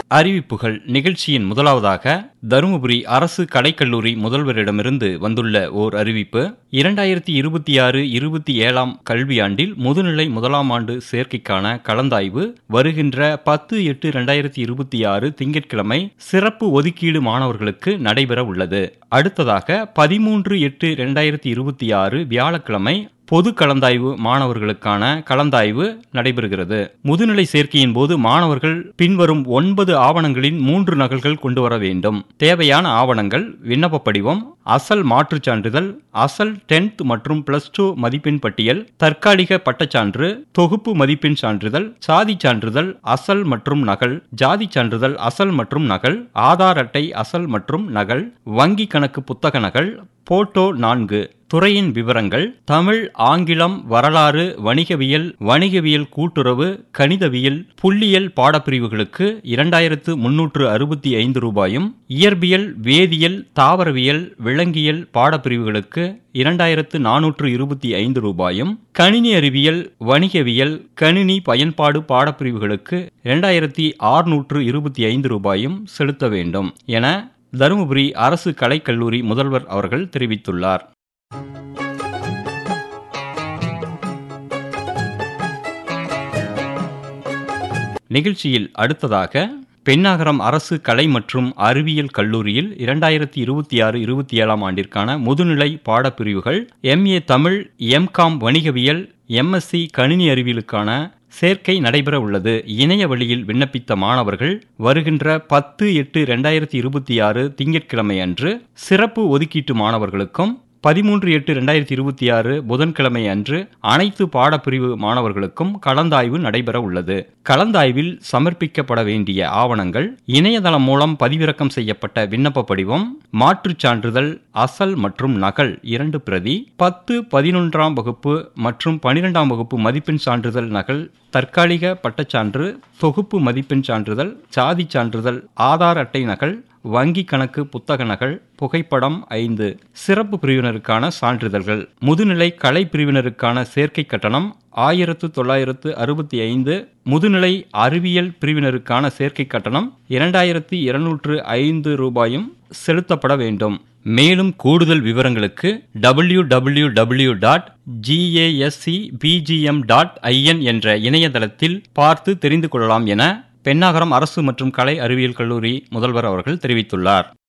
அறிவிப்புகள் நிகழ்ச்சியின் முதலாவதாக தருமபுரி அரசு கலைக்கல்லூரி முதல்வரிடமிருந்து வந்துள்ள ஓர் அறிவிப்பு இரண்டாயிரத்தி இருபத்தி ஆறு இருபத்தி ஏழாம் கல்வியாண்டில் முதுநிலை முதலாம் ஆண்டு சேர்க்கைக்கான கலந்தாய்வு வருகின்ற பத்து எட்டு இரண்டாயிரத்தி இருபத்தி ஆறு திங்கட்கிழமை சிறப்பு ஒதுக்கீடு மாணவர்களுக்கு நடைபெற உள்ளது அடுத்ததாக பதிமூன்று எட்டு இரண்டாயிரத்தி இருபத்தி ஆறு வியாழக்கிழமை பொது கலந்தாய்வு மாணவர்களுக்கான கலந்தாய்வு நடைபெறுகிறது முதுநிலை சேர்க்கையின் போது மாணவர்கள் பின்வரும் ஒன்பது ஆவணங்களின் மூன்று நகல்கள் கொண்டு வர வேண்டும் தேவையான ஆவணங்கள் விண்ணப்ப படிவம் அசல் மாற்றுச் சான்றிதழ் அசல் டென்த் மற்றும் பிளஸ் டூ மதிப்பெண் பட்டியல் தற்காலிக பட்டச்சான்று தொகுப்பு மதிப்பெண் சான்றிதழ் சாதி சான்றிதழ் அசல் மற்றும் நகல் ஜாதி சான்றிதழ் அசல் மற்றும் நகல் ஆதார் அட்டை அசல் மற்றும் நகல் வங்கி கணக்கு புத்தக நகல் போட்டோ நான்கு துறையின் விவரங்கள் தமிழ் ஆங்கிலம் வரலாறு வணிகவியல் வணிகவியல் கூட்டுறவு கணிதவியல் புள்ளியியல் பாடப்பிரிவுகளுக்கு இரண்டாயிரத்து முன்னூற்று அறுபத்தி ஐந்து ரூபாயும் இயற்பியல் வேதியியல் தாவரவியல் விலங்கியல் பாடப்பிரிவுகளுக்கு இரண்டாயிரத்து நானூற்று இருபத்தி ஐந்து ரூபாயும் கணினி அறிவியல் வணிகவியல் கணினி பயன்பாடு பாடப்பிரிவுகளுக்கு இரண்டாயிரத்தி ஆறுநூற்று இருபத்தி ஐந்து ரூபாயும் செலுத்த வேண்டும் என தருமபுரி அரசு கலைக்கல்லூரி முதல்வர் அவர்கள் தெரிவித்துள்ளார் நிகழ்ச்சியில் அடுத்ததாக பெண்ணாகரம் அரசு கலை மற்றும் அறிவியல் கல்லூரியில் இரண்டாயிரத்தி இருபத்தி ஆறு இருபத்தி ஏழாம் ஆண்டிற்கான முதுநிலை பாடப்பிரிவுகள் எம்ஏ தமிழ் எம்காம் வணிகவியல் எம்எஸ்சி கணினி அறிவியலுக்கான சேர்க்கை நடைபெற உள்ளது இணைய வழியில் விண்ணப்பித்த மாணவர்கள் வருகின்ற பத்து எட்டு இரண்டாயிரத்தி இருபத்தி ஆறு திங்கட்கிழமை அன்று சிறப்பு ஒதுக்கீட்டு மாணவர்களுக்கும் பதிமூன்று எட்டு ரெண்டாயிரத்தி இருபத்தி ஆறு புதன்கிழமை அன்று அனைத்து பாடப்பிரிவு மாணவர்களுக்கும் கலந்தாய்வு நடைபெற உள்ளது கலந்தாய்வில் சமர்ப்பிக்கப்பட வேண்டிய ஆவணங்கள் இணையதளம் மூலம் பதிவிறக்கம் செய்யப்பட்ட விண்ணப்ப படிவம் மாற்றுச் சான்றிதழ் அசல் மற்றும் நகல் இரண்டு பிரதி பத்து பதினொன்றாம் வகுப்பு மற்றும் பனிரெண்டாம் வகுப்பு மதிப்பெண் சான்றிதழ் நகல் தற்காலிக பட்டச்சான்று தொகுப்பு மதிப்பெண் சான்றிதழ் சாதி சான்றிதழ் ஆதார் அட்டை நகல் வங்கி கணக்கு புத்தக நகல் புகைப்படம் ஐந்து சிறப்பு பிரிவினருக்கான சான்றிதழ்கள் முதுநிலை கலை பிரிவினருக்கான சேர்க்கை கட்டணம் ஆயிரத்து தொள்ளாயிரத்து அறுபத்தி ஐந்து முதுநிலை அறிவியல் பிரிவினருக்கான சேர்க்கை கட்டணம் இரண்டாயிரத்தி இருநூற்று ஐந்து ரூபாயும் செலுத்தப்பட வேண்டும் மேலும் கூடுதல் விவரங்களுக்கு W W W dot GASC PGM dot IN என்ற இணையதளத்தில் பார்த்து தெரிந்து கொள்ளலாம் என பெண்ணாகரம் அரசு மற்றும் கலை அறிவியல் கல்லூரி முதல்வர் அவர்கள் தெரிவித்துள்ளார்